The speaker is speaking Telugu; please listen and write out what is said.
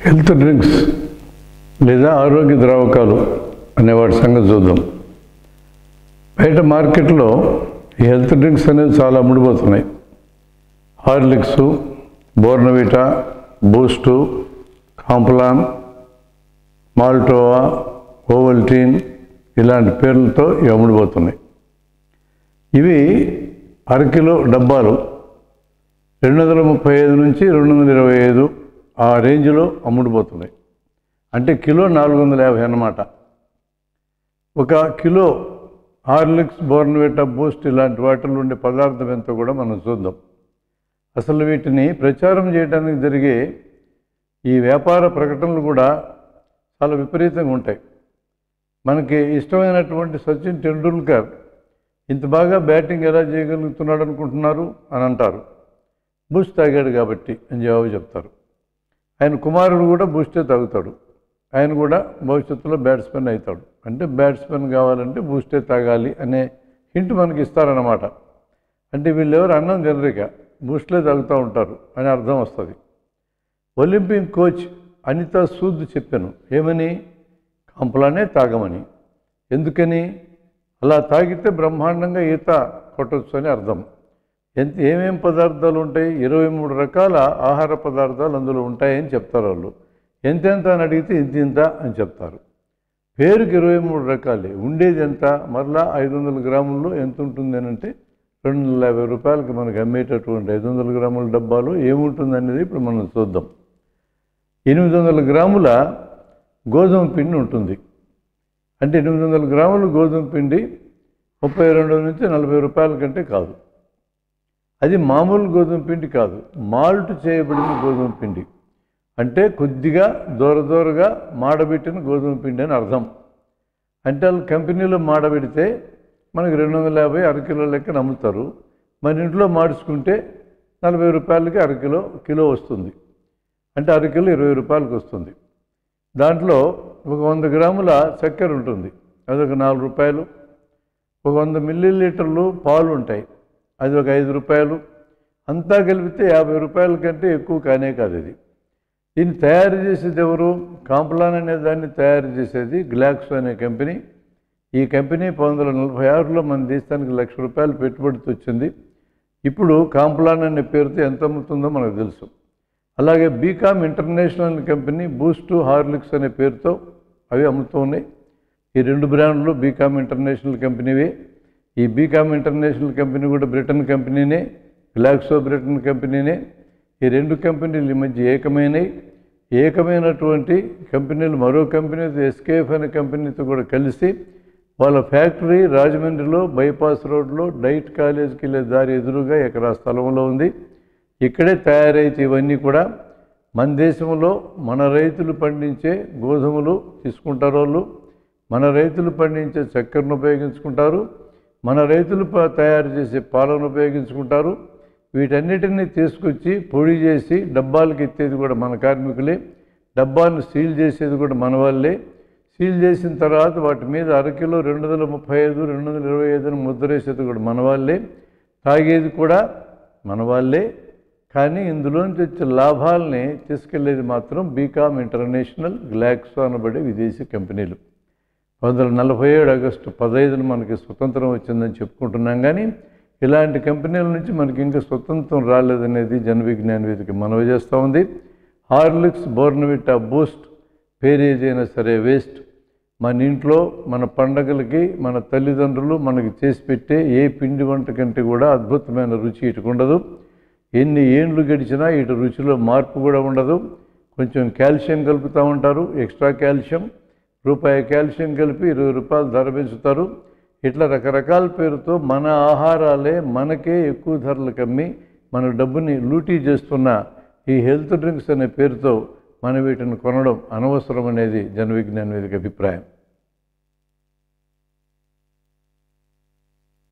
హెల్త్ డ్రింక్స్ లేదా ఆరోగ్య ద్రావకాలు అనే వాటి సంగతి చూద్దాం బయట మార్కెట్లో ఈ హెల్త్ డ్రింక్స్ అనేవి చాలా అమ్ముడుపోతున్నాయి Horlicks Bournvita Boost Complan Maltova Ovaltine ఇలాంటి పేర్లతో ఇవి అమ్ముడుపోతున్నాయి ఇవి అరకిలో డబ్బాలు రెండు వందల ముప్పై ఐదు నుంచి రెండు వందల ఇరవై ఐదు ఆ రేంజ్లో అమ్ముడుపోతున్నాయి అంటే కిలో నాలుగు వందల యాభై అన్నమాట ఒక కిలో హార్లిక్స్ బోర్న్వేటా బూస్ట్ ఇలాంటి వాటిలో ఉండే పదార్థం ఎంతో కూడా మనం చూద్దాం అసలు వీటిని ప్రచారం చేయడానికి జరిగే ఈ వ్యాపార ప్రకటనలు కూడా చాలా విపరీతంగా ఉంటాయి మనకి ఇష్టమైనటువంటి సచిన్ టెండూల్కర్ ఇంత బాగా బ్యాటింగ్ ఎలా చేయగలుగుతున్నాడు అనుకుంటున్నారు అని అంటారు బూస్ట్ తాగాడు కాబట్టి అని జవాబు చెప్తారు ఆయన కుమారుడు కూడా బూస్టే తాగుతాడు ఆయన కూడా భవిష్యత్తులో బ్యాట్స్మెన్ అవుతాడు అంటే బ్యాట్స్మెన్ కావాలంటే బూస్టే తాగాలి అనే హింట్ మనకి ఇస్తారన్నమాట అంటే వీళ్ళెవరు అన్నం తినరిక బూస్ట్లే తాగుతూ ఉంటారు అని అర్థం వస్తుంది ఒలింపిక్ కోచ్ అనిత సూద్ చెప్పాను ఏమని కాంపలానే తాగమని ఎందుకని అలా తాగితే బ్రహ్మాండంగా ఈత కొట్టచ్చు అని అర్థం ఎంత ఏమేం పదార్థాలు ఉంటాయి ఇరవై మూడు రకాల ఆహార పదార్థాలు అందులో ఉంటాయని చెప్తారు వాళ్ళు ఎంతెంత అని అడిగితే ఇంత ఇంత అని చెప్తారు పేరుకి ఇరవై మూడు రకాలే ఉండేది ఎంత మరలా ఐదు వందల గ్రాముల్లో ఎంత ఉంటుంది అని అంటే రెండు వందల యాభై రూపాయలకి మనకి అమ్మేటటువంటి ఐదు వందల గ్రాముల డబ్బాలు ఏముంటుంది అనేది ఇప్పుడు మనం చూద్దాం ఎనిమిది వందల గ్రాముల గోధుమ పిండి ఉంటుంది అంటే ఎనిమిది వందల గ్రాముల గోధుమ పిండి ముప్పై రెండు నుంచి నలభై రూపాయల కంటే కాదు అది మామూలు గోధుమ పిండి కాదు మాల్ట్ చేయబడిన గోధుమ పిండి అంటే కొద్దిగా దూర దూరగా మాడబెట్టిన గోధుమ పిండి అని అర్థం అంటే వాళ్ళు కంపెనీలో మాడబెడితే మనకి రెండు వందల యాభై అరకిలో లెక్కన అమ్ముతారు మన ఇంట్లో మార్చుకుంటే నలభై రూపాయలకి అరకిలో కిలో వస్తుంది అంటే అరకిలో ఇరవై రూపాయలకి వస్తుంది దాంట్లో ఒక వంద గ్రాముల చక్కెర ఉంటుంది అదొక నాలుగు రూపాయలు ఒక వంద మిల్లీ లీటర్లు పాలు ఉంటాయి అది ఒక ఐదు రూపాయలు అంతా కలిపితే యాభై రూపాయల కంటే ఎక్కువ కానే కాదు ఇది దీన్ని తయారు చేసేది ఎవరు కాంప్లాన్ అనే దాన్ని తయారు చేసేది గ్లాక్సో అనే కంపెనీ ఈ కంపెనీ పంతొమ్మిది వందల నలభై ఆరులో మన దేశానికి లక్ష రూపాయలు పెట్టుబడితో వచ్చింది ఇప్పుడు కాంప్లాన్ అనే పేరుతో ఎంత అమ్ముతుందో మనకు తెలుసు అలాగే బీకామ్ ఇంటర్నేషనల్ అనే కంపెనీ బూస్టు హార్లిక్స్ అనే పేరుతో అవి అమ్ముతూ ఉన్నాయి ఈ రెండు బ్రాండ్లు బీకామ్ ఇంటర్నేషనల్ కంపెనీవే ఈ బీకామ్ ఇంటర్నేషనల్ కంపెనీ కూడా బ్రిటన్ కంపెనీనే గ్లాక్సో బ్రిటన్ కంపెనీనే ఈ రెండు కంపెనీలు ఈ మధ్య ఏకమైనవి ఏకమైనటువంటి కంపెనీలు మరో కంపెనీతో ఎస్కేఎఫ్ అనే కంపెనీతో కూడా కలిసి వాళ్ళ ఫ్యాక్టరీ రాజమండ్రిలో బైపాస్ రోడ్లో డైట్ కాలేజీకి వెళ్ళే దారి ఎదురుగా ఎకరా స్థలంలో ఉంది ఇక్కడే తయారైతే ఇవన్నీ కూడా మన దేశంలో మన రైతులు పండించే గోధుమలు తీసుకుంటారు వాళ్ళు మన రైతులు పండించే చక్కెరను ఉపయోగించుకుంటారు మన రైతులు ప- తయారు చేసే పాలను ఉపయోగించుకుంటారు వీటన్నిటిని తీసుకొచ్చి పొడి చేసి డబ్బాలకు ఎత్తేది కూడా మన కార్మికులే డబ్బాను సీల్ చేసేది కూడా మన వాళ్ళే సీల్ చేసిన తర్వాత వాటి మీద అరకిలో రెండు వందల ముప్పై ఐదు రెండు వందల ఇరవై ఐదుని ముద్రేసేది కూడా మన వాళ్ళే తాగేది కూడా మన వాళ్ళే కానీ ఇందులోంచి వచ్చే లాభాలని తీసుకెళ్లేది మాత్రం బీకామ్ ఇంటర్నేషనల్ గ్లాక్సో అనబడే విదేశీ కంపెనీలు పంతొమ్మిది వందల నలభై ఏడు ఆగస్టు పదహైదున మనకి స్వతంత్రం వచ్చిందని చెప్పుకుంటున్నాం కానీ ఇలాంటి కంపెనీల నుంచి మనకి ఇంకా స్వతంత్రం రాలేదనేది జన విజ్ఞాన వేదిక మనవి చేస్తూ ఉంది హార్లిక్స్ బోర్నవిటా బూస్ట్ పేరు ఏదైనా సరే వేస్ట్ మన ఇంట్లో మన పండగలకి మన తల్లిదండ్రులు మనకి చేసి పెట్టే ఏ పిండి వంట కంటే కూడా అద్భుతమైన రుచి ఇటుకు ఉండదు ఎన్ని ఏండ్లు గడిచినా ఇటు రుచిలో మార్పు కూడా ఉండదు కొంచెం కాల్షియం కలుపుతూ ఉంటారు ఎక్స్ట్రా కాల్షియం రూపాయి కాల్షియం కలిపి ఇరవై రూపాయలు ధర పెంచుతారు ఇట్లా రకరకాల పేరుతో మన ఆహారాలే మనకే ఎక్కువ ధరలకు అమ్మి మన డబ్బుని లూటీ చేస్తున్న ఈ హెల్త్ డ్రింక్స్ అనే పేరుతో మనం వీటిని కొనడం అనవసరం అనేది జన విజ్ఞాన వేదిక అభిప్రాయం